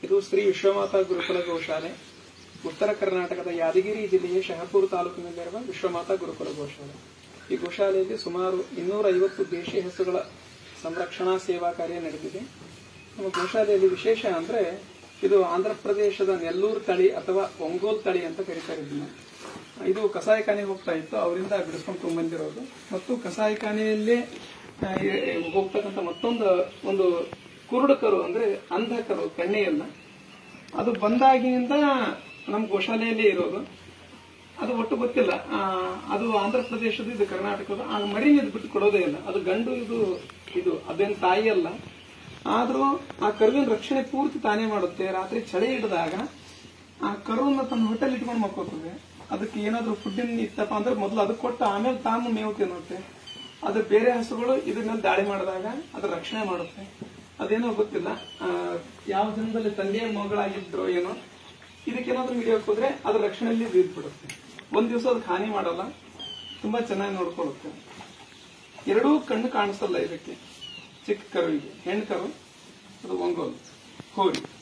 ಇದು ಶ್ರೀ ವಿಶ್ವಮಾತಾ ಗುರುಕುಲ ಗೋಶಾಲೆ ಉತ್ತರ ಕರ್ನಾಟಕದ ಯಾದಗಿರಿ ಜಿಲ್ಲೆಯ ಶಹಪುರ ತಾಲೂಕಿನಲ್ಲಿರುವ ವಿಶ್ವಮಾತಾ ಗುರುಕುಲ ಗೋಶಾಲೆ ಈ ಗೋಶಾಲೆಯಲ್ಲಿ ಸುಮಾರು ಇನ್ನೂರ ಐವತ್ತು ದೇಶಿ ಹಸುಗಳ ಸಂರಕ್ಷಣಾ ಸೇವಾ ಕಾರ್ಯ ನಡೆದಿದೆ ನಮ್ಮ ಗೋಶಾಲೆಯಲ್ಲಿ ವಿಶೇಷ ಅಂದ್ರೆ ಇದು ಆಂಧ್ರ ಪ್ರದೇಶದ ನೆಲ್ಲೂರು ತಳಿ ಅಥವಾ ಒಂಗೋಲ್ ತಳಿ ಅಂತ ಕರೀತಾರೆ ಇದನ್ನ ಇದು ಕಸಾಯಿಖಾನೆಗೆ ಹೋಗ್ತಾ ಇತ್ತು ಅವರಿಂದ ಬಿಡಿಸ್ಕೊಂಡು ತೊಗೊಂಬಂದಿರೋದು ಮತ್ತು ಕಸಾಯಿಖಾನೆಯಲ್ಲೇ ಆ, ಎ- ಹೋಗ್ತಕ್ಕಂಥ ಮತ್ತೊಂದು ಒಂದು ಕುರುಡು ಕರು ಅಂದ್ರೆ ಅಂಧ ಕರು ಕಣ್ಣೆಯಲ್ಲ ಅದು ಬಂದಾಗಿನಿಂದ ನಮ್ಮ ಗೋಶಾಲೆಯಲ್ಲೇ ಇರೋದು ಅದು ಒಟ್ಟು ಗೊತ್ತಿಲ್ಲ ಆ, ಅದು ಆಂಧ್ರ ಪ್ರದೇಶದ ಇದು ಕರ್ನಾಟಕದ ಆ ಮರಿ ಇದು ಬಿಟ್ಟು ಕೊಡೋದೇ ಇಲ್ಲ ಅದು ಗಂಡು ಇದು ಇದು ಅದೇನು ತಾಯಿ ಅಲ್ಲ ಆದ್ರೂ ಆ ಕರುವಿನ ರಕ್ಷಣೆ ಪೂರ್ತಿ ತಾನೇ ಮಾಡುತ್ತೆ ರಾತ್ರಿ ಚಳಿ ಹಿಡಿದಾಗ ಆ ಕರುವನ್ನ ತನ್ನ ಹೊಟ್ಟೆಲ್ ಇಟ್ಕೊಂಡು ಮಕ್ಕೋತದೆ ಅದಕ್ಕೆ ಏನಾದ್ರೂ ಫುಡ್ಡಿನ ಇತ್ತಪ್ಪ ಅಂದ್ರೆ ಮೊದಲು ಅದಕ್ಕೆ ಕೊಟ್ಟು ಆಮೇಲೆ ತಾನು ಮೇವು ತಿನ್ನುತ್ತೆ ಅದು ಬೇರೆ ಹಸುಗಳು ಇದ್ರ ಮೇಲೆ ದಾಳಿ ಮಾಡಿದಾಗ ಅದ್ರ ರಕ್ಷಣೆ ಮಾಡುತ್ತೆ ಅದೇನೋ ಗೊತ್ತಿಲ್ಲ ಆ, ಯಾವ ಜನ್ಮದಲ್ಲಿ ತಂದೆಯ ಮಗಳಾಗಿದ್ರು ಏನೋ ಇದಕ್ಕೇನಾದ್ರೂ ಹಿಡಿಯೋಕೆ ಹೋದ್ರೆ ಅದ್ರ ರಕ್ಷಣೆಯಲ್ಲಿ ಇದು ಇದ್ಬಿಡುತ್ತೆ ಒಂದ್ ದಿವಸ ಅದಕ್ಕೆ ಹಾನಿ ಮಾಡಲ್ಲ ತುಂಬಾ ಚೆನ್ನಾಗಿ ನೋಡ್ಕೊಳ್ಳುತ್ತೆ ಎರಡೂ ಕಣ್ಣು ಕಾಣಿಸಲ್ಲ ಇದಕ್ಕೆ ಚಿಕ್ಕ ಕರುವಿಗೆ ಹೆಣ್ಣು ಕರು ಅದು ಒಂಗೋಲು ಹೋರಿ